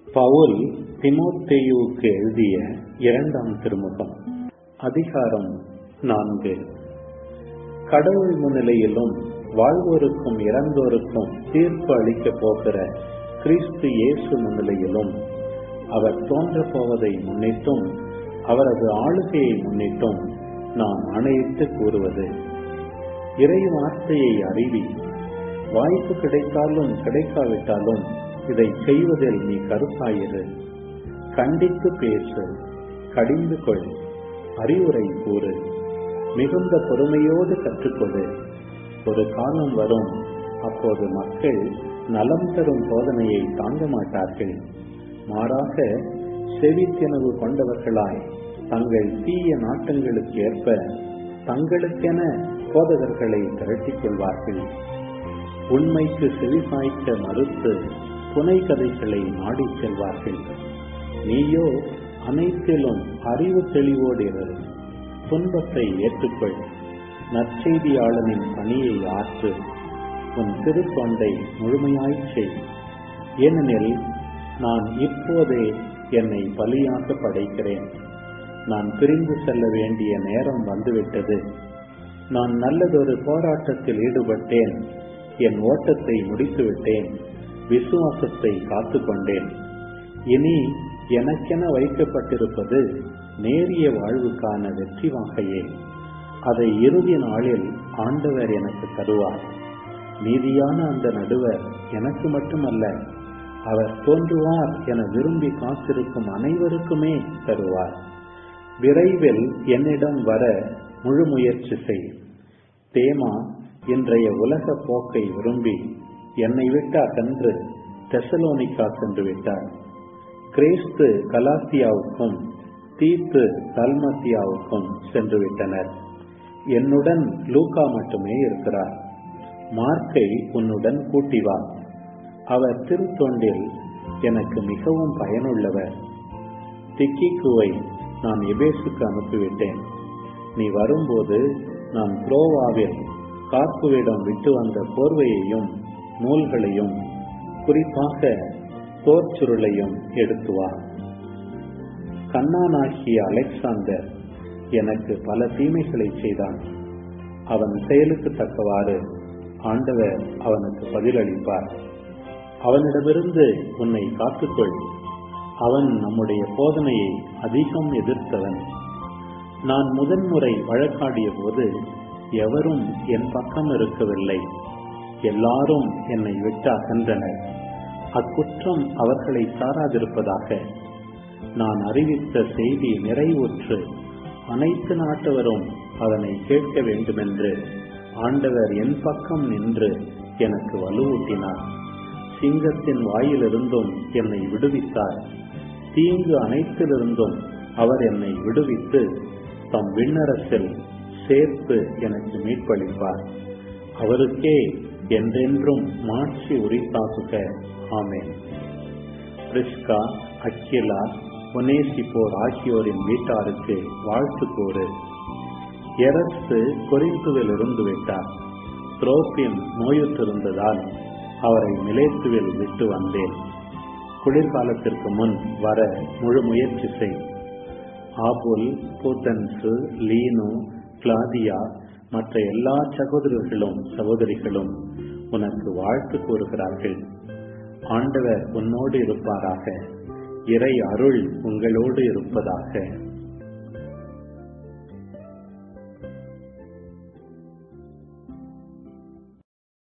பவுல் திமோத்தேயுவுக்கு எழுதிய இரண்டாம் திருமுகம் அதிகாரம் நான்கு கடவுள் முன்னிலையிலும் வாழ்வோருக்கும் இறந்தோருக்கும் தீர்ப்பு அளிக்கப் போகிற கிறிஸ்து இயேசு முன்னிலையிலும் அவர் தோன்றப் போவதை முன்னிட்டும் அவரது ஆளுகையை முன்னிட்டும் நான் ஆணையிட்டு கூறுவது இறை வார்த்தையை அறிவி வாய்ப்பு கிடைத்தாலும் கிடைக்காவிட்டாலும் இதை செய்வதில் நீ கருத்தாயிரு கண்டித்து பேசு கடிந்து கொள் அறிவுரை கூறு மிகுந்த பொறுமையோடு கற்றுக்கொடு ஒரு காலம் வரும் அப்போது மக்கள் நலம் தரும் போதனையை தாங்க மாட்டார்கள் மாறாக செவித்திணவு கொண்டவர்களாய் தங்கள் தீய நாட்டங்களுக்கு ஏற்ப தங்களுக்கென போதகர்களை திரட்டிக் கொள்வார்கள் உண்மைக்கு செவிசாய்க்க மறுத்து புனை கதைகளை நாடிச் செல்வார்கள் நீயோ அனைத்திலும் அறிவு தெளிவோடு இரு துன்பத்தை ஏற்றுக்கொள் நற்செய்தியாளனின் பணியை ஆற்று உன் திருத்தொண்டை முழுமையாய் செய் ஏனெனில் நான் இப்போதே என்னை பலியாக படைக்கிறேன் நான் பிரிந்து செல்ல வேண்டிய நேரம் வந்துவிட்டது நான் நல்லதொரு போராட்டத்தில் ஈடுபட்டேன் என் ஓட்டத்தை முடித்துவிட்டேன் விசுவாசத்தை காத்துக்கொண்டேன் இனி எனக்கென வைக்கப்பட்டிருப்பது நேரிய வாழ்வுக்கான வெற்றி வாகையே அதை இறுதி நாளில் ஆண்டவர் எனக்கு தருவார் நீதியான அந்த நடுவர் எனக்கு மட்டுமல்ல அவர் தோன்றுவார் என விரும்பி காத்திருக்கும் அனைவருக்குமே தருவார் விரைவில் என்னிடம் வர முழு முயற்சி செய் தேமா இன்றைய உலக போக்கை விரும்பி என்னை விட்டு அகன்று தெசலோனிக்கா சென்று விட்டார் கிறிஸ்து கலாத்தியாவுக்கும் தீத்து தல்மத்தியாவுக்கும் சென்று விட்டனர் என்னுடன் லூகா மட்டுமே இருக்கிறார் மார்க்கை உன்னுடன் கூட்டி வா அவர் திருத்தொண்டில் எனக்கு மிகவும் பயனுள்ளவர் திக்கிக்குவை நான் எபேசுக்கு அனுப்பிவிட்டேன் நீ வரும்போது நான் குரோவாவில் கார்குவிடம் விட்டு வந்த போர்வையையும் நூல்களையும் குறிப்பாக தோற்சுருளையும் எடுத்து வா கண்ணானாகிய அலெக்சாந்தர் எனக்கு பல தீமைகளை செய்தான் அவன் செயலுக்கு தக்கவாறு ஆண்டவர் அவனுக்கு பதிலளிப்பார் அவனிடமிருந்து உன்னை காத்துக்கொள் அவன் நம்முடைய போதனையை அதிகம் எதிர்த்தவன் நான் முதன்முறை வழக்காடிய போது எவரும் என் பக்கம் இருக்கவில்லை எல்லாரும் என்னை விட்டு அகன்றனர் அக்குற்றம் அவர்களை சாராதிருப்பதாக நான் அறிவித்த செய்தி நிறைவுற்று அனைத்து நாட்டவரும் அதனை கேட்க வேண்டுமென்று ஆண்டவர் என் பக்கம் நின்று எனக்கு வலுவூட்டினார் சிங்கத்தின் வாயிலிருந்தும் என்னை விடுவித்தார் தீங்கு அனைத்திலிருந்தும் அவர் என்னை விடுவித்து தம் விண்ணரசில் சேர்த்து எனக்கு மீட்பளிப்பார் அவருக்கே என்றென்றும் மாட்சி உரித்தாக்குக ஆமேன் பிரிஸ்கா அக்கிலா ஒனேசிப்போர் ஆகியோரின் வீட்டாருக்கு வாழ்த்து கூறு எரசு கொரிந்துவில் இருந்து விட்டார் துரோப்பின் நோயுற்றிருந்ததால் அவரை மிலேத்துவில் விட்டு வந்தேன் குளிர்காலத்திற்கு முன் வர முழு முயற்சி செய் ஆபுல் பூத்தன்சு லீனு கிளாதியா மற்ற எல்லா சகோதரர்களும் சகோதரிகளும் உனக்கு வாழ்த்து கூறுகிறார்கள் ஆண்டவர் உன்னோடு இருப்பாராக இறை அருள் உங்களோடு இருப்பதாக